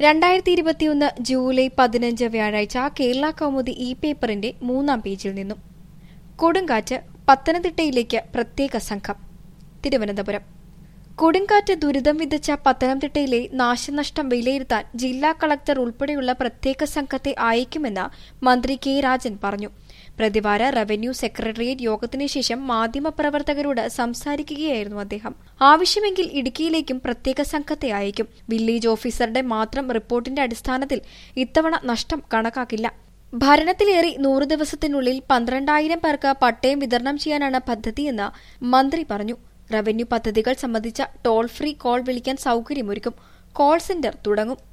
രണ്ടായിരത്തി ഇരുപത്തിയൊന്ന് ജൂലൈ പതിനഞ്ച് വ്യാഴാഴ്ച കേരള കൗമുദി ഇ പേപ്പറിന്റെ മൂന്നാം പേജിൽ നിന്നും കൊടുങ്കാറ്റ് പത്തനംതിട്ടയിലേക്ക് പ്രത്യേക സംഘം തിരുവനന്തപുരം കൊടുങ്കാറ്റ് ദുരിതം വിതച്ച പത്തനംതിട്ടയിലെ നാശനഷ്ടം വിലയിരുത്താൻ ജില്ലാ കളക്ടർ ഉൾപ്പെടെയുള്ള പ്രത്യേക സംഘത്തെ അയക്കുമെന്ന് മന്ത്രി കെ രാജൻ പറഞ്ഞു പ്രതിവാര റവന്യൂ സെക്രട്ടേറിയറ്റ് യോഗത്തിന് ശേഷം മാധ്യമപ്രവർത്തകരോട് സംസാരിക്കുകയായിരുന്നു അദ്ദേഹം ആവശ്യമെങ്കിൽ ഇടുക്കിയിലേക്കും പ്രത്യേക സംഘത്തെ അയക്കും വില്ലേജ് ഓഫീസറുടെ മാത്രം റിപ്പോർട്ടിന്റെ അടിസ്ഥാനത്തിൽ ഇത്തവണ നഷ്ടം കണക്കാക്കില്ല ഭരണത്തിലേറി നൂറ് ദിവസത്തിനുള്ളിൽ പന്ത്രണ്ടായിരം പേർക്ക് പട്ടയം വിതരണം ചെയ്യാനാണ് പദ്ധതിയെന്ന് മന്ത്രി പറഞ്ഞു റവന്യൂ പദ്ധതികൾ സംബന്ധിച്ച ടോൾ ഫ്രീ കോൾ വിളിക്കാൻ സൌകര്യമൊരുക്കും കോൾ സെന്റർ തുടങ്ങും